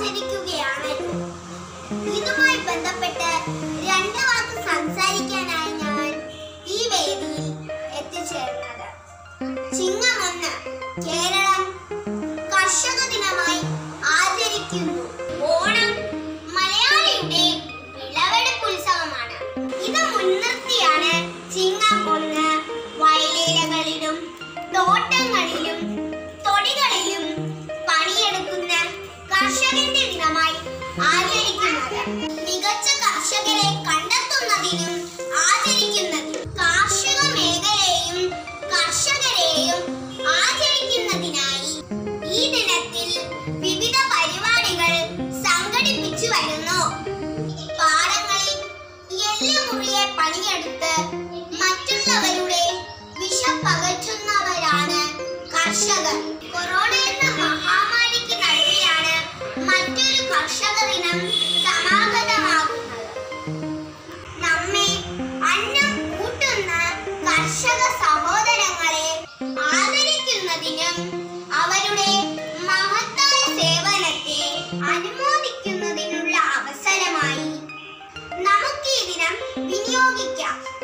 ആചരിക്കുകയാണല്ലോ ഇതുമായി ബന്ധപ്പെട്ട് രണ്ട് വാക്ക് സംസാരിക്കാനായി ഞാൻ ഈ വേദിയിൽ എത്തിച്ചേർന്നത് ചിങ്ങം ഒന്ന് കേരളം കർഷക ദിനമായി ആചരിക്കുന്നു ഓണം മലയാളിയുടെ വിളവെടുപ്പ് ഉത്സവമാണ് ഇത് മുൻനിർത്തിയാണ് ചിങ്ങം ഒന്ന് വയലേലകളിലും തോട്ടങ്ങളിലും തൊടികളിലും പണിയെടുക്കുന്ന കർഷകന്റെ ദിനമായി ആചരിക്കുന്നത് മികച്ച കർഷകരെ കണ്ടെത്തുന്നതിനും ആചരിക്കുന്നതിനും കാർഷിക മേഖലയെയും കർഷകരെയും ആചരിക്കുന്നതിനായി ഈ ദിനത്തിൽ വിവിധ പരിപാടികൾ സംഘടിപ്പിച്ചു വരുന്നു പാടങ്ങളിൽ എല്ലുമുറിയെ പണിയെടുത്ത് മറ്റുള്ളവരുടെ വിഷപ്പകറ്റുന്നവരാണ് കർഷകർ കൊറോണ എന്ന മഹാമാരിക്ക് നടുവിലാണ് മറ്റൊരു കർഷക ദിനം സമാഗതമാകുന്നത് നമ്മെ അന്നം കൂട്ടുന്ന കർഷക സഹോദരങ്ങളെ ആദരിക്കുന്നതിനും അവരുടെ മഹത്തായ സേവനത്തെ അനുമോദിക്കുന്നതിനുള്ള അവസരമായി നമുക്ക് ഈ ദിനം വിനിയോഗിക്കാം